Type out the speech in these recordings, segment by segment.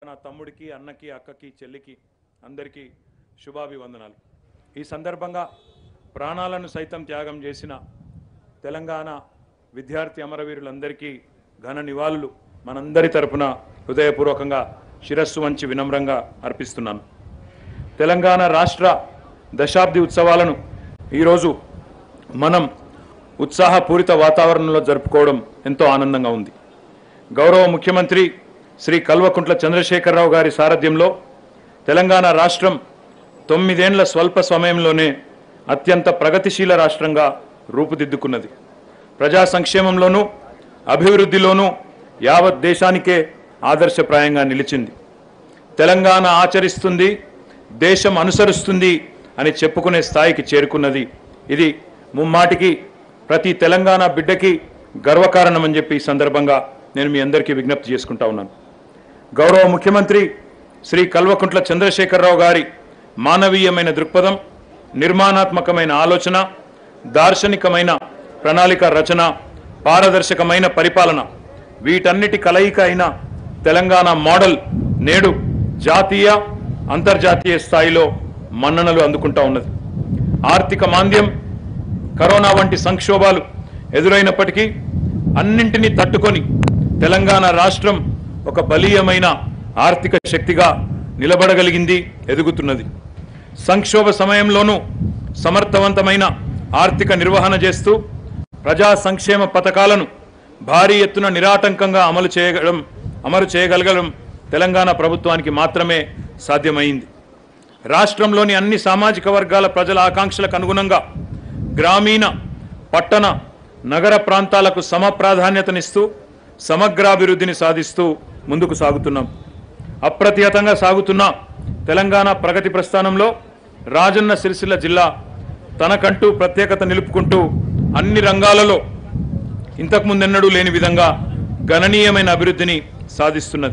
నా తమ్ముడికి అన్నకి అక్కకి చెల్లికి అందరికీ శుభాభివందనాలు ఈ సందర్భంగా ప్రాణాలను సైతం త్యాగం చేసిన తెలంగాణ విద్యార్థి అమరవీరులందరికీ ఘన నివాళులు మనందరి తరపున హృదయపూర్వకంగా శిరస్సు వంచి వినమ్రంగా అర్పిస్తున్నాను తెలంగాణ రాష్ట్ర దశాబ్ది ఉత్సవాలను ఈరోజు మనం ఉత్సాహపూరిత వాతావరణంలో జరుపుకోవడం ఎంతో ఆనందంగా ఉంది గౌరవ ముఖ్యమంత్రి శ్రీ కల్వకుంట్ల చంద్రశేఖరరావు గారి సారథ్యంలో తెలంగాణ రాష్ట్రం తొమ్మిదేండ్ల స్వల్ప సమయంలోనే అత్యంత ప్రగతిశీల రాష్ట్రంగా రూపుదిద్దుకున్నది ప్రజా సంక్షేమంలోనూ అభివృద్ధిలోనూ యావత్ దేశానికే ఆదర్శప్రాయంగా నిలిచింది తెలంగాణ ఆచరిస్తుంది దేశం అనుసరిస్తుంది అని చెప్పుకునే స్థాయికి చేరుకున్నది ఇది ముమ్మాటికి ప్రతి తెలంగాణ బిడ్డకి గర్వకారణమని చెప్పి ఈ సందర్భంగా నేను మీ అందరికీ విజ్ఞప్తి చేసుకుంటా ఉన్నాను గౌరవ ముఖ్యమంత్రి శ్రీ కల్వకుంట్ల చంద్రశేఖరరావు గారి మానవీయమైన దృక్పథం నిర్మాణాత్మకమైన ఆలోచన దార్శనికమైన ప్రణాళిక రచన పారదర్శకమైన పరిపాలన వీటన్నిటి కలయిక అయిన తెలంగాణ మోడల్ నేడు జాతీయ అంతర్జాతీయ స్థాయిలో మన్ననలు అందుకుంటా ఉన్నది ఆర్థిక మాంద్యం కరోనా వంటి సంక్షోభాలు ఎదురైనప్పటికీ అన్నింటినీ తట్టుకొని తెలంగాణ రాష్ట్రం ఒక బలీయమైన ఆర్థిక శక్తిగా నిలబడగలిగింది ఎదుగుతున్నది సంక్షోభ సమయంలోనూ సమర్థవంతమైన ఆర్థిక నిర్వహణ చేస్తూ ప్రజా సంక్షేమ పథకాలను భారీ ఎత్తున నిరాటంకంగా అమలు చేయగలం అమలు చేయగలగడం తెలంగాణ ప్రభుత్వానికి మాత్రమే సాధ్యమైంది రాష్ట్రంలోని అన్ని సామాజిక వర్గాల ప్రజల ఆకాంక్షలకు అనుగుణంగా గ్రామీణ పట్టణ నగర ప్రాంతాలకు సమ ప్రాధాన్యతనిస్తూ సమగ్రాభివృద్ధిని సాధిస్తూ ముందుకు సాగుతున్నాం అప్రతిహతంగా సాగుతున్న తెలంగాణ ప్రగతి ప్రస్థానంలో రాజన్న సిరిసిల్ల జిల్లా తనకంటూ ప్రత్యేకత నిలుపుకుంటూ అన్ని రంగాలలో ఇంతకుముందెన్నడూ లేని విధంగా గణనీయమైన అభివృద్ధిని సాధిస్తున్నది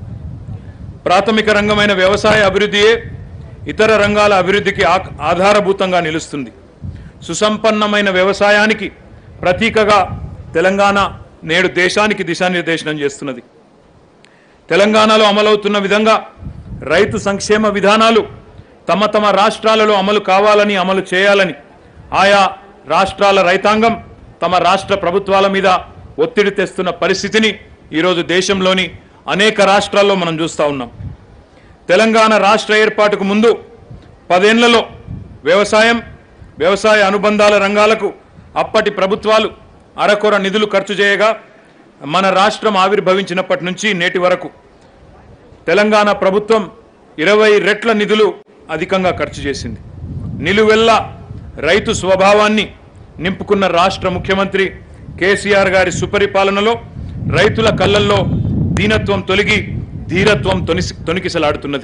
ప్రాథమిక రంగమైన వ్యవసాయ అభివృద్ధియే ఇతర రంగాల అభివృద్ధికి ఆ- ఆధారభూతంగా నిలుస్తుంది సుసంపన్నమైన వ్యవసాయానికి ప్రతీకగా తెలంగాణ నేడు దేశానికి దిశానిర్దేశనం చేస్తున్నది తెలంగాణలో అమలవుతున్న విధంగా రైతు సంక్షేమ విధానాలు తమ తమ రాష్ట్రాలలో అమలు కావాలని అమలు చేయాలని ఆయా రాష్ట్రాల రైతాంగం తమ రాష్ట్ర ప్రభుత్వాల మీద ఒత్తిడి తెస్తున్న పరిస్థితిని ఈరోజు దేశంలోని అనేక రాష్ట్రాల్లో మనం చూస్తూ ఉన్నాం తెలంగాణ రాష్ట్ర ఏర్పాటుకు ముందు పదేళ్లలో వ్యవసాయం వ్యవసాయ అనుబంధాల రంగాలకు అప్పటి ప్రభుత్వాలు అరకొర నిధులు ఖర్చు చేయగా మన రాష్ట్రం ఆవిర్భవించినప్పటి నుంచి నేటి వరకు తెలంగాణ ప్రభుత్వం ఇరవై రెట్ల నిధులు అధికంగా ఖర్చు చేసింది నిలువెల్లా రైతు స్వభావాన్ని నింపుకున్న రాష్ట్ర ముఖ్యమంత్రి కేసీఆర్ గారి సుపరిపాలనలో రైతుల కళ్ళల్లో దీనత్వం తొలగి ధీరత్వం తొనిసి తొనికిసలాడుతున్నది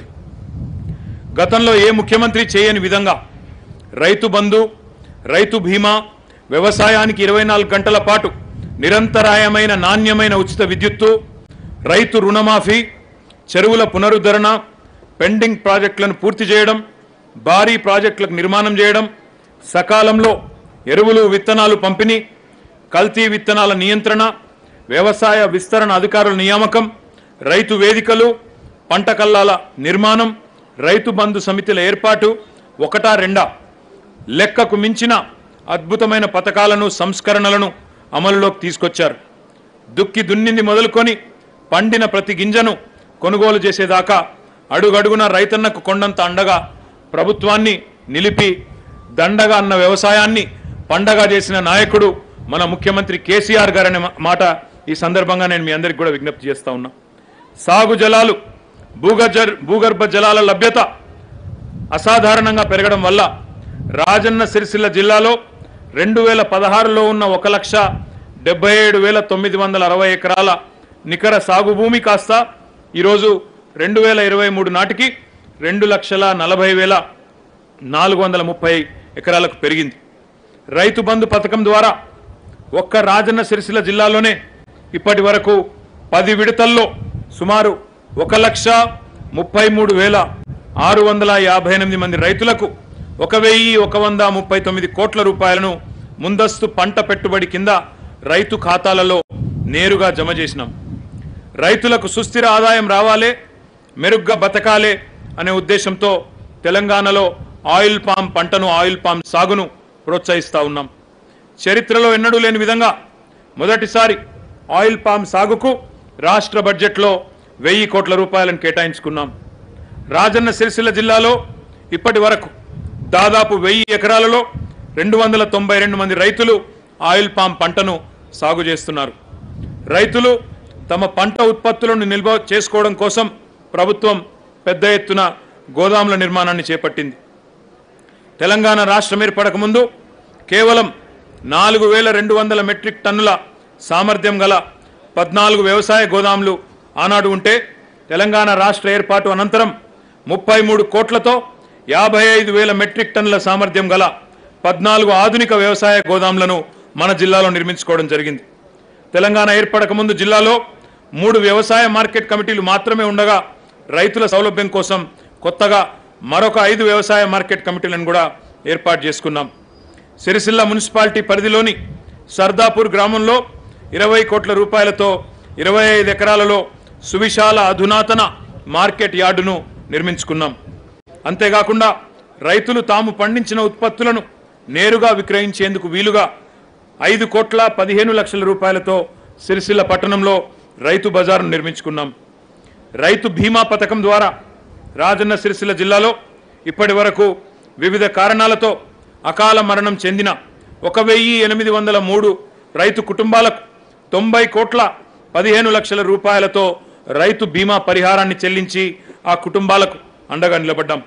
గతంలో ఏ ముఖ్యమంత్రి చేయని విధంగా రైతు బంధు రైతు బీమా వ్యవసాయానికి ఇరవై నాలుగు గంటల పాటు నిరంతరాయమైన నాణ్యమైన ఉచిత విద్యుత్తు రైతు రుణమాఫీ చెరువుల పునరుద్ధరణ పెండింగ్ ప్రాజెక్టులను పూర్తి చేయడం భారీ ప్రాజెక్టులకు నిర్మాణం చేయడం సకాలంలో ఎరువులు విత్తనాలు పంపిణీ కల్తీ విత్తనాల నియంత్రణ వ్యవసాయ విస్తరణ అధికారుల నియామకం రైతు వేదికలు పంట కల్లాల నిర్మాణం రైతు బంధు సమితిల ఏర్పాటు ఒకటా రెండా లెక్కకు మించిన అద్భుతమైన పథకాలను సంస్కరణలను అమలులోకి తీసుకొచ్చారు దుక్కి దున్నింది మొదలుకొని పండిన ప్రతి గింజను కొనుగోలు చేసేదాకా అడుగడుగున రైతన్నకు కొండంత అండగా ప్రభుత్వాన్ని నిలిపి దండగా అన్న వ్యవసాయాన్ని పండగ చేసిన నాయకుడు మన ముఖ్యమంత్రి కేసీఆర్ గారనే మా- మాట ఈ సందర్భంగా నేను మీ అందరికి కూడా విజ్ఞప్తి చేస్తా ఉన్నా సాగు జలాలు భూగర్భ భూగర్భ జలాల లభ్యత అసాధారణంగా పెరగడం వల్ల రాజన్న సిరిసిల్ల జిల్లాలో రెండు వేల పదహారులో ఉన్న ఒక లక్ష డెబ్బై ఏడు వేల తొమ్మిది వందల అరవై ఎకరాల నికర సాగు భూమి కాస్త ఈరోజు రెండు వేల ఇరవై మూడు నాటికి రెండు లక్షల నలభై వేల నాలుగు వందల ముప్పై ఎకరాలకు పెరిగింది రైతు బంధు పథకం ద్వారా ఒక్క రాజన్న సిరిసిల్ల జిల్లాలోనే ఇప్పటి వరకు పది విడతల్లో సుమారు ఒక లక్ష ముప్పై మూడు వేల ఆరు వందల యాభై ఎనిమిది మంది రైతులకు ఒక వెయ్యి ఒక వంద ముప్పై తొమ్మిది కోట్ల రూపాయలను ముందస్తు పంట పెట్టుబడి కింద రైతు ఖాతాలలో నేరుగా జమ చేసినాం రైతులకు సుస్థిర ఆదాయం రావాలే మెరుగ్గా బతకాలే అనే ఉద్దేశంతో తెలంగాణలో ఆయిల్ పామ్ పంటను ఆయిల్ పామ్ సాగును ప్రోత్సహిస్తూ ఉన్నాం చరిత్రలో ఎన్నడూ లేని విధంగా మొదటిసారి ఆయిల్ పామ్ సాగుకు రాష్ట్ర బడ్జెట్లో వెయ్యి కోట్ల రూపాయలను కేటాయించుకున్నాం రాజన్న సిరిసిల్ల జిల్లాలో ఇప్పటి వరకు దాదాపు వెయ్యి ఎకరాలలో రెండు వందల తొంభై రెండు మంది రైతులు ఆయిల్ పామ్ పంటను సాగు చేస్తున్నారు రైతులు తమ పంట ఉత్పత్తులను నిల్వ చేసుకోవడం కోసం ప్రభుత్వం పెద్ద ఎత్తున గోదాముల నిర్మాణాన్ని చేపట్టింది తెలంగాణ రాష్ట్రం ఏర్పడక ముందు కేవలం నాలుగు వేల రెండు వందల మెట్రిక్ టన్నుల సామర్థ్యం గల పద్నాలుగు వ్యవసాయ గోదాములు ఆనాడు ఉంటే తెలంగాణ రాష్ట్ర ఏర్పాటు అనంతరం ముప్పై మూడు కోట్లతో యాభై ఐదు వేల మెట్రిక్ టన్నుల సామర్థ్యం గల పద్నాలుగు ఆధునిక వ్యవసాయ గోదాములను మన జిల్లాలో నిర్మించుకోవడం జరిగింది తెలంగాణ ఏర్పడక ముందు జిల్లాలో మూడు వ్యవసాయ మార్కెట్ కమిటీలు మాత్రమే ఉండగా రైతుల సౌలభ్యం కోసం కొత్తగా మరొక ఐదు వ్యవసాయ మార్కెట్ కమిటీలను కూడా ఏర్పాటు చేసుకున్నాం సిరిసిల్ల మున్సిపాలిటీ పరిధిలోని సర్దాపూర్ గ్రామంలో ఇరవై కోట్ల రూపాయలతో ఇరవై ఐదు ఎకరాలలో సువిశాల అధునాతన మార్కెట్ యార్డును నిర్మించుకున్నాం అంతేకాకుండా రైతులు తాము పండించిన ఉత్పత్తులను నేరుగా విక్రయించేందుకు వీలుగా ఐదు కోట్ల పదిహేను లక్షల రూపాయలతో సిరిసిల్ల పట్టణంలో రైతు బజార్ను నిర్మించుకున్నాం రైతు బీమా పథకం ద్వారా రాజన్న సిరిసిల్ల జిల్లాలో ఇప్పటి వరకు వివిధ కారణాలతో అకాల మరణం చెందిన ఒక వెయ్యి ఎనిమిది వందల మూడు రైతు కుటుంబాలకు తొంభై కోట్ల పదిహేను లక్షల రూపాయలతో రైతు బీమా పరిహారాన్ని చెల్లించి ఆ కుటుంబాలకు అండగా నిలబడ్డాం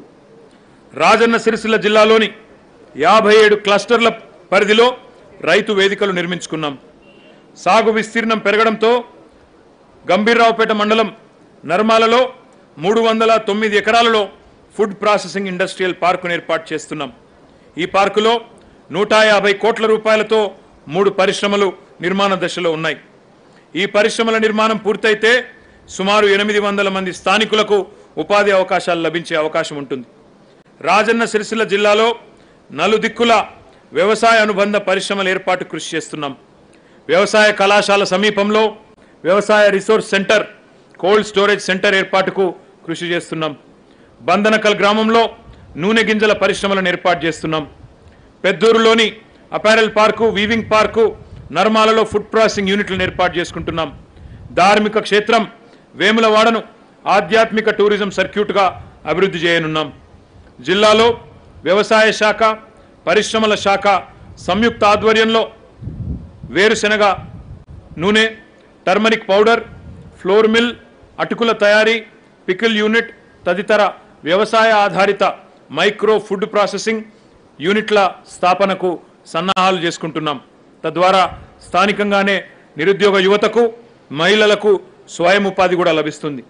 రాజన్న సిరిసిల్ల జిల్లాలోని యాభై ఏడు క్లస్టర్ల పరిధిలో రైతు వేదికలు నిర్మించుకున్నాం సాగు విస్తీర్ణం పెరగడంతో గంభీర్రావుపేట మండలం నర్మాలలో మూడు వందల తొమ్మిది ఎకరాలలో ఫుడ్ ప్రాసెసింగ్ ఇండస్ట్రియల్ పార్కును ఏర్పాటు చేస్తున్నాం ఈ పార్కులో నూట యాభై కోట్ల రూపాయలతో మూడు పరిశ్రమలు నిర్మాణ దశలో ఉన్నాయి ఈ పరిశ్రమల నిర్మాణం పూర్తయితే సుమారు ఎనిమిది వందల మంది స్థానికులకు ఉపాధి అవకాశాలు లభించే అవకాశం ఉంటుంది రాజన్న సిరిసిల్ల జిల్లాలో నలుదిక్కుల వ్యవసాయ అనుబంధ పరిశ్రమల ఏర్పాటు కృషి చేస్తున్నాం వ్యవసాయ కళాశాల సమీపంలో వ్యవసాయ resource centre cold storage centre ఏర్పాటుకు కృషి చేస్తున్నాం బందనకల్ గ్రామంలో నూనె గింజల పరిశ్రమలను ఏర్పాటు చేస్తున్నాం పెద్దూరులోని అపారెల్ పార్కు వీవింగ్ పార్కు నర్మాలలో ఫుడ్ ప్రాసెసింగ్ యూనిట్లను ఏర్పాటు చేసుకుంటున్నాం ధార్మిక క్షేత్రం వేములవాడను ఆధ్యాత్మిక టూరిజం సర్క్యూట్గా అభివృద్ధి చేయనున్నాం జిల్లాలో వ్యవసాయ శాఖ పరిశ్రమల శాఖ సంయుక్త ఆధ్వర్యంలో వేరుశెనగ నూనె టర్మరిక్ పౌడర్ ఫ్లోర్ మిల్ అటుకుల తయారీ పికిల్ యూనిట్ తదితర వ్యవసాయ ఆధారిత మైక్రో ఫుడ్ ప్రాసెసింగ్ యూనిట్ల స్థాపనకు సన్నాహాలు చేసుకుంటున్నాం తద్వారా స్థానికంగానే నిరుద్యోగ యువతకు మహిళలకు స్వయం ఉపాధి కూడా లభిస్తుంది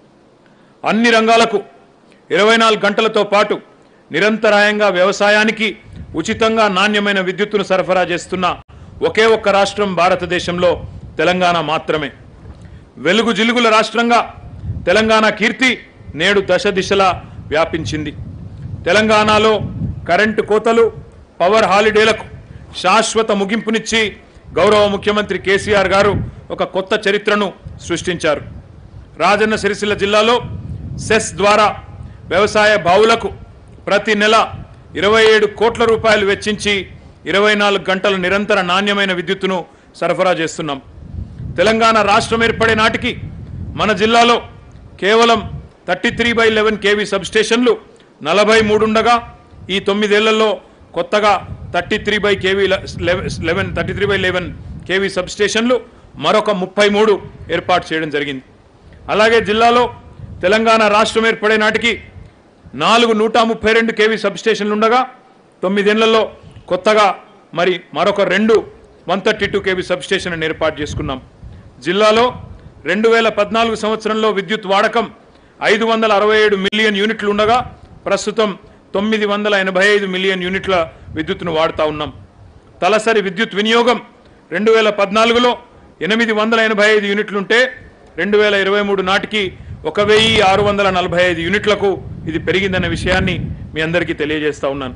అన్ని రంగాలకు ఇరవై నాలుగు గంటలతో పాటు నిరంతరాయంగా వ్యవసాయానికి ఉచితంగా నాణ్యమైన విద్యుత్తును సరఫరా చేస్తున్న ఒకే ఒక్క రాష్ట్రం భారతదేశంలో తెలంగాణ మాత్రమే వెలుగు జిలుగుల రాష్ట్రంగా తెలంగాణ కీర్తి నేడు దశ దిశలా వ్యాపించింది తెలంగాణలో కరెంటు కోతలు పవర్ హాలిడేలకు శాశ్వత ముగింపునిచ్చి గౌరవ ముఖ్యమంత్రి కేసీఆర్ గారు ఒక కొత్త చరిత్రను సృష్టించారు రాజన్న సిరిసిల్ల జిల్లాలో సెస్ ద్వారా వ్యవసాయ బావులకు ప్రతి నెల ఇరవై ఏడు కోట్ల రూపాయలు వెచ్చించి ఇరవై నాలుగు గంటల నిరంతర నాణ్యమైన విద్యుత్తును సరఫరా చేస్తున్నాం తెలంగాణ రాష్ట్రం ఏర్పడే నాటికి మన జిల్లాలో కేవలం thirty three by eleven KV సబ్స్టేషన్లు నలభై మూడుండగా ఈ తొమ్మిదేళ్లలో కొత్తగా thirty three by KV eleven thirty three by eleven KV సబ్స్టేషన్లు మరొక ముప్పై మూడు ఏర్పాటు చేయడం జరిగింది అలాగే జిల్లాలో తెలంగాణ రాష్ట్రం ఏర్పడే నాటికి నాలుగు నూట ముప్పై రెండు కేవీ సబ్స్టేషన్లు ఉండగా తొమ్మిదేళ్లలో కొత్తగా మరి మరొక రెండు వన్ థర్టీ టూ కేవీ సబ్స్టేషన్లను ఏర్పాటు చేసుకున్నాం జిల్లాలో రెండు వేల పద్నాలుగు సంవత్సరంలో విద్యుత్ వాడకం ఐదు వందల అరవై ఏడు మిలియన్ యూనిట్లు ఉండగా ప్రస్తుతం తొమ్మిది వందల ఎనభై ఐదు మిలియన్ యూనిట్ల విద్యుత్తును వాడుతూ ఉన్నాం తలసరి విద్యుత్ వినియోగం రెండు వేల పద్నాలుగులో ఎనిమిది వందల ఎనభై ఐదు యూనిట్లుంటే రెండు వేల ఇరవై మూడు నాటికి ఒక వెయ్యి ఆరు వందల నలభై ఐదు యూనిట్లకు ఇది పెరిగిందన్న విషయాన్ని మీ అందరికీ తెలియజేస్తా ఉన్నాను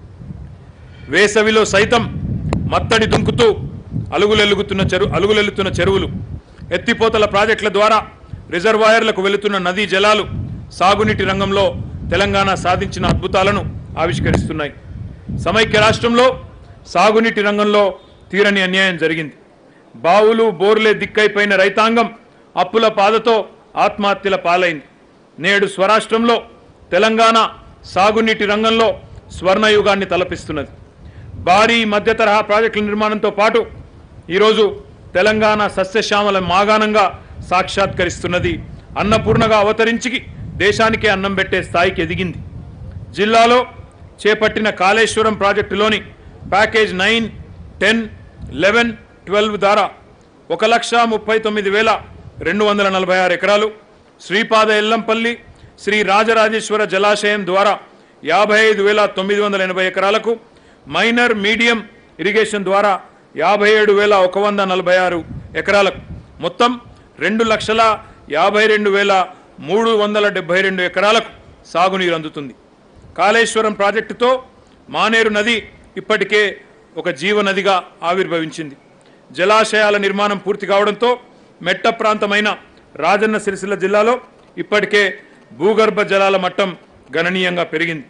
వేసవిలో సైతం మత్తడి దుంకుతూ అలుగులెలుగుతున్న చెరు అలుగులెల్లుతున్న చెరువులు ఎత్తిపోతల ప్రాజెక్టుల ద్వారా రిజర్వాయర్లకు వెళుతున్న నదీ జలాలు సాగునీటి రంగంలో తెలంగాణ సాధించిన అద్భుతాలను ఆవిష్కరిస్తున్నాయి సమైక్య రాష్ట్రంలో సాగునీటి రంగంలో తీరని అన్యాయం జరిగింది బావులు బోర్లే దిక్కైపోయిన రైతాంగం అప్పుల పాదతో ఆత్మహత్యల పాలైంది నేడు స్వరాష్ట్రంలో తెలంగాణ సాగునీటి రంగంలో స్వర్ణయుగాన్ని తలపిస్తున్నది భారీ మధ్య తరహా ప్రాజెక్టుల నిర్మాణంతో పాటు ఈరోజు తెలంగాణ సస్యశ్యామల మాగాణంగా సాక్షాత్కరిస్తున్నది అన్నపూర్ణగా అవతరించి దేశానికే అన్నం పెట్టే స్థాయికి ఎదిగింది జిల్లాలో చేపట్టిన కాళేశ్వరం ప్రాజెక్టులోని package nine ten eleven twelve ద్వారా ఒక లక్ష ముప్పై తొమ్మిది వేల రెండు వందల నలభై ఆరు ఎకరాలు శ్రీపాద ఎల్లంపల్లి శ్రీ రాజరాజేశ్వర జలాశయం ద్వారా యాభై ఐదు వేల తొమ్మిది వందల ఎనభై ఎకరాలకు మైనర్ మీడియం ఇరిగేషన్ ద్వారా యాభై ఏడు వేల ఒక వంద నలభై ఆరు ఎకరాలకు మొత్తం రెండు లక్షల యాభై రెండు వేల మూడు వందల డెబ్బై రెండు ఎకరాలకు సాగునీరు అందుతుంది కాళేశ్వరం ప్రాజెక్టుతో మానేరు నది ఇప్పటికే ఒక జీవనదిగా ఆవిర్భవించింది జలాశయాల నిర్మాణం పూర్తి కావడంతో మెట్ట ప్రాంతమైన రాజన్న సిరిసిల్ల జిల్లాలో ఇప్పటికే భూగర్భ జలాల మట్టం గణనీయంగా పెరిగింది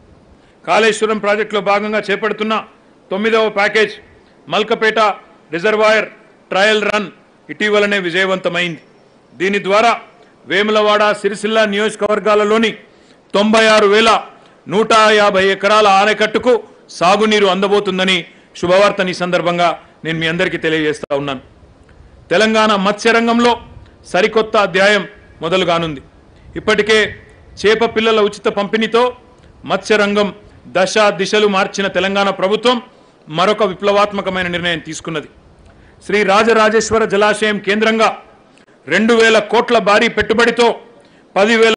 కాళేశ్వరం ప్రాజెక్టులో భాగంగా చేపడుతున్న తొమ్మిదవ package Malkapet reservoir trial run ఇటీవలనే విజయవంతమైంది దీని ద్వారా వేములవాడ సిరిసిల్ల నియోజకవర్గాలలోని తొంభై ఆరు వేల నూట యాభై ఎకరాల ఆనకట్టుకు సాగునీరు అందబోతుందని శుభవార్తని ఈ సందర్భంగా నేను మీ అందరికీ తెలియజేస్తా ఉన్నాను తెలంగాణ మత్స్యరంగంలో సరికొత్త అధ్యాయం మొదలు కానుంది ఇప్పటికే చేప పిల్లల ఉచిత పంపిణీతో మత్స్యరంగం దశ దిశలు మార్చిన తెలంగాణ ప్రభుత్వం మరొక విప్లవాత్మకమైన నిర్ణయం తీసుకున్నది శ్రీ రాజరాజేశ్వర జలాశయం కేంద్రంగా రెండు వేల కోట్ల భారీ పెట్టుబడితో పదివేల